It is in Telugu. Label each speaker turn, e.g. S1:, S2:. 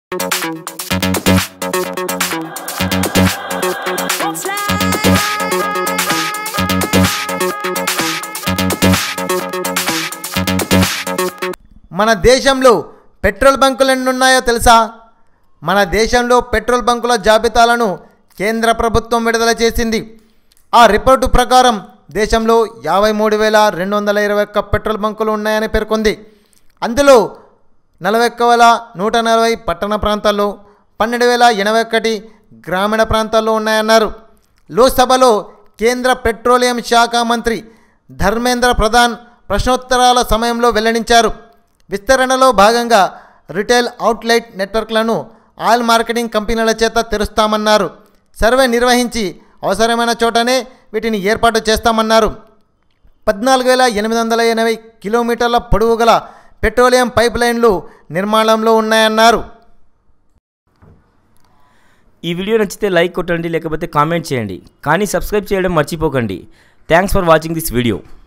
S1: మన దేశంలో పెట్రోల్ బంకులు ఎన్ని ఉన్నాయో తెలుసా మన దేశంలో పెట్రోల్ బంకుల జాబితాలను కేంద్ర ప్రభుత్వం విడుదల చేసింది ఆ రిపోర్టు ప్రకారం దేశంలో యాభై మూడు వేల రెండు వందల ఇరవై ఒక్క పెట్రోల్ బంకులు ఉన్నాయని పేర్కొంది అందులో నలభై ఒక్క వేల నూట నలభై పట్టణ ప్రాంతాల్లో పన్నెండు వేల ఎనభై ఒకటి గ్రామీణ ప్రాంతాల్లో ఉన్నాయన్నారు లోక్సభలో కేంద్ర పెట్రోలియం శాఖ మంత్రి ధర్మేంద్ర ప్రధాన్ ప్రశ్నోత్తరాల సమయంలో వెల్లడించారు విస్తరణలో భాగంగా రిటైల్ అవుట్లెట్ నెట్వర్క్లను ఆయిల్ మార్కెటింగ్ కంపెనీల చేత తెరుస్తామన్నారు సర్వే నిర్వహించి అవసరమైన చోటనే వీటిని ఏర్పాటు చేస్తామన్నారు పద్నాలుగు వేల ఎనిమిది వందల ఎనభై కిలోమీటర్ల పొడవు గల పెట్రోలియం పైప్ లైన్లు నిర్మాణంలో ఉన్నాయన్నారు
S2: ఈ వీడియో నచ్చితే లైక్ కొట్టండి లేకపోతే కామెంట్ చేయండి కానీ సబ్స్క్రైబ్ చేయడం మర్చిపోకండి thanks for watching this video